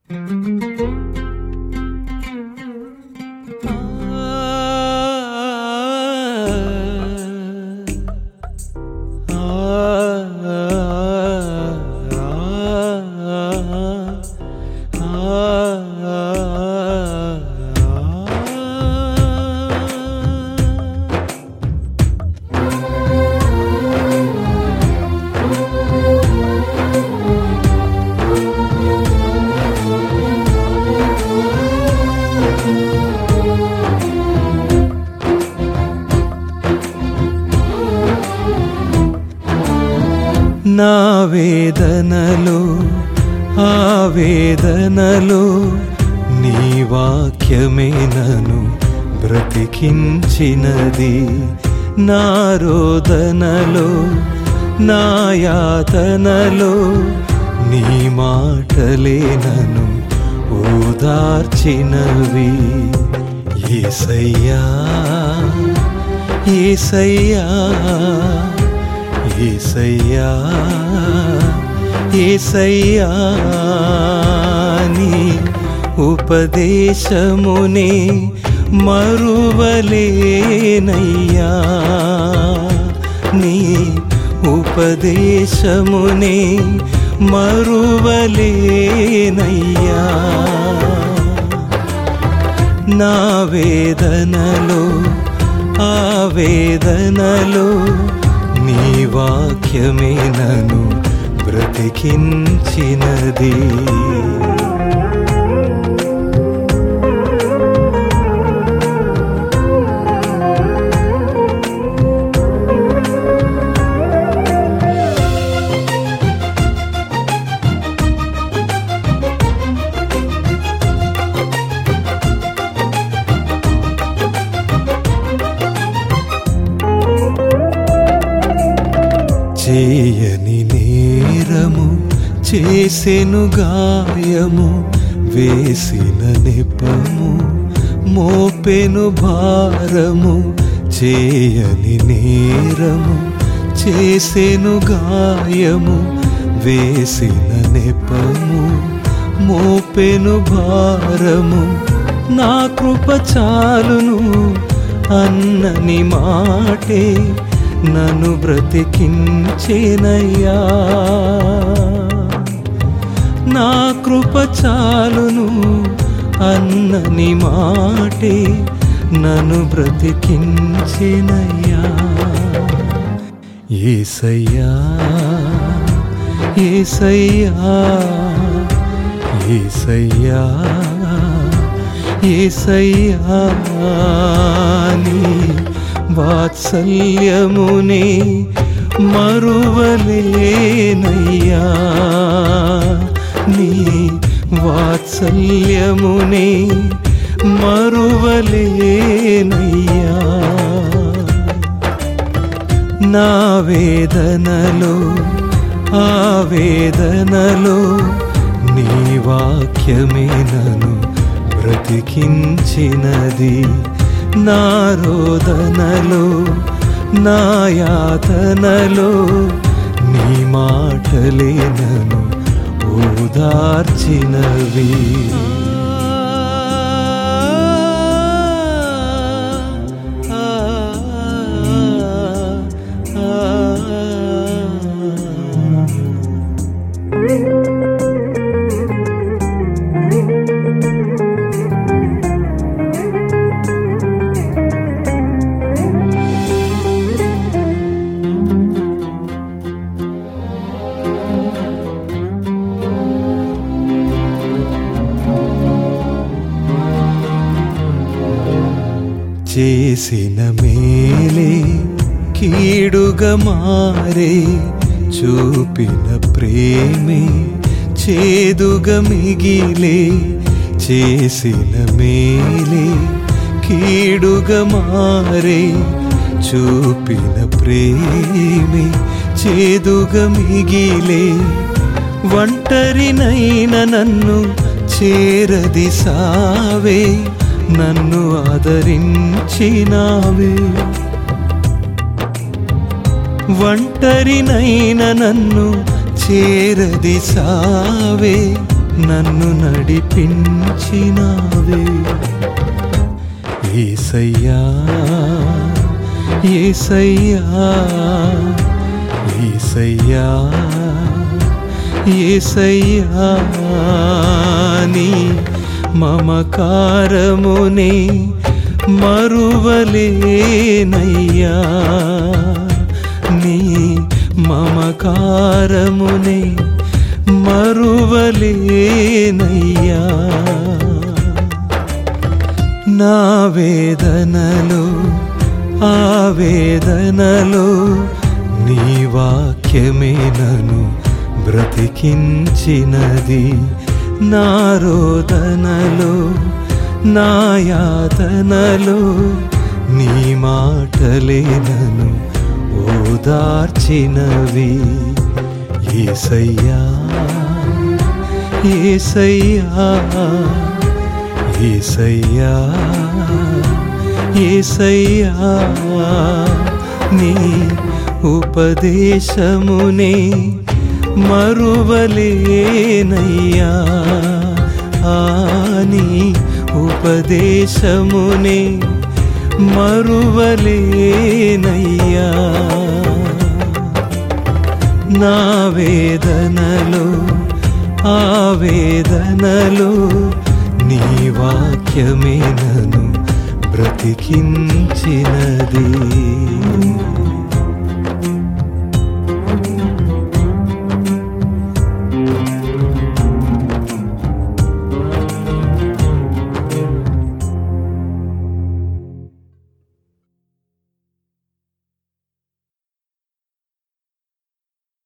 నా వేదనలో ఆవేదనలో నీ వాక్యమే నన్ను బ్రతికించినది నా రోదనలో నా యాతనలో నీ మాటలే నన్ను ఓదార్చినవి ఏసయ్యా ఏసయ్యా ఏసయ్యా ఏసయ్యా నీ ఉపదేశమునే మరువలేనయ్యా నీ ఉపదేశమునే మరువలేనయ్యా నా వేదనలో ఆవేదనలో నీ వాక్యమే నన్ను బ్రతికించినది చేయని నేరము చేసెను గాయము వేసిన నెపము మోపెను భారము చేయని నేరము చేసెను గాయము వేసిన నెపము మోపెను భారము నా కృప చాలును అన్నని మాటే నన్ను బ్రతికించేనయ్యా నా కృప చాలును అన్నని మాటే నన్ను బ్రతికించేనయ్యా ఏసయ్యా ఏసయ్యా ఏసయ్యా ఏసయ్యా నీ వాత్సల్యమునే మరువలేనయ్యా నీ వాత్సల్యమునే మరువలేనయ్యా నా వేదనలో ఆవేదనలో నీ వాక్యమే నన్ను బ్రతికించినది నా రోదనలో నా యాతనలో నీ మాటలే నన్ను ఓదార్చినవి చేసిన మేలే కీడుగా మారే చూపిన ప్రేమే చేదుగా మిగిలే చేసిన మేలే కీడుగా మారే చూపిన ప్రేమే చేదుగా మిగిలే ఒంటరినైన నన్ను చేరది సావే నన్ను ఆదరించినావే ఒంటరినైన నన్ను చేరది సావే నన్ను నడిపించినావే ఏసయ్యా ఏసయ్యా ఏసయ్యా ఏసయ్యా నీ మమకారమునే మరువలేనయ్యా నీ మమకారమునే మరువలేనయ్యా నా వేదనలో ఆవేదనలో నీ వాక్యమే నన్ను బ్రతికించినది నా రోదనలో నా యాతనలో నీ మాటలే నన్ను ఓదార్చినవి ఏసయ్యా ఏసయ్యా ఏసయ్యా ఏసయ్యా నీ ఉపదేశమునే మరువలేనయ్యా ఆని ఉపదేశమునే మరువలేనయ్యా నా వేదనలో ఆవేదనలో నీ వాక్యమే నన్ను బ్రతికించినది